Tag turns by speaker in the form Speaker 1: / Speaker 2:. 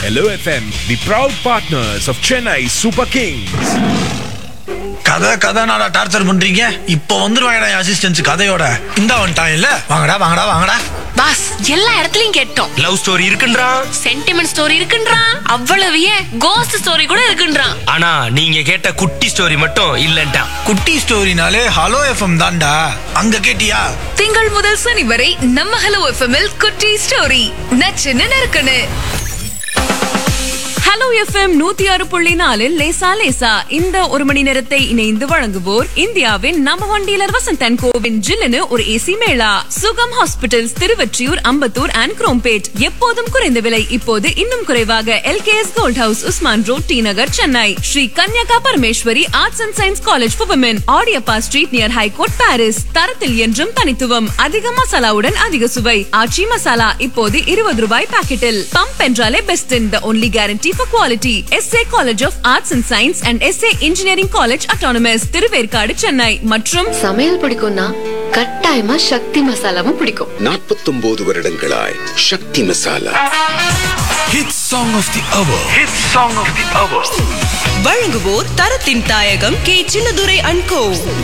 Speaker 1: Hello FM, the proud partners of Chennai Super Kings.
Speaker 2: கதை கதை நாடா டார்ச்சர் பண்றீங்க இப்போ வந்துருவாங்கடா என் அசிஸ்டன்ஸ் கதையோட இந்த வந்துட்டான் இல்ல வாங்கடா வாங்கடா வாங்கடா
Speaker 3: பாஸ் எல்லா இடத்துலயும் கேட்டோம்
Speaker 4: லவ் ஸ்டோரி இருக்குன்றா
Speaker 3: சென்டிமெண்ட் ஸ்டோரி இருக்குன்றான் அவ்வளவு ஏன் கோஸ்ட் ஸ்டோரி கூட இருக்குன்றான்
Speaker 4: ஆனா நீங்க கேட்ட குட்டி ஸ்டோரி மட்டும் இல்லன்ட்டான்
Speaker 2: குட்டி ஸ்டோரினாலே ஹலோ எஃப்எம் தான்டா அங்க கேட்டியா
Speaker 5: திங்கள் முதல் சனி வரை நம்ம ஹலோ எஃப்எம்எல் குட்டி ஸ்டோரி நச்சுன்னு நறுக்குன்னு
Speaker 6: ஹலோ எஃப்எம் நூத்தி ஆறு புள்ளி நாலில் லேசா லேசா இந்த ஒரு மணி நேரத்தை இணைந்து வழங்குவோர் இந்தியாவின் நம்பர் ஒன் டீலர் வசந்தன் கோவின் ஜில்லுன்னு ஒரு AC mela Sugam hospitals Thiruvottiyur Ambattur and Chromepet எப்போதும் குறைந்த விலை இப்போது இன்னும் குறைவாக LKS gold house Usman road T Nagar Chennai Sri Kanyaka Parameswari arts and science college for women Adiyappa street near high court Parrys தரத்தில் என்றும் தனித்துவம் அதிக மசாலாவுடன் அதிக சுவை ஆச்சி மசாலா இப்போது இருபது ரூபாய் பாக்கெட்டில் பம்ப் என்றாலே best in the only guarantee for quality SA college of arts and science and SA engineering college autonomous Thiruverkadu Chennai மற்றும்
Speaker 7: சமையல் பிடிக்கும்னா கட்டாயமா சக்தி மசாலாவும் பிடிக்கும்
Speaker 8: நாற்பத்தொன்பது வருடங்களாய் Sakthi Masala
Speaker 2: hit song of the hour
Speaker 9: வழங்குவோர் தரத்தின் தாயகம் கே சின்னதுரை அன்கோ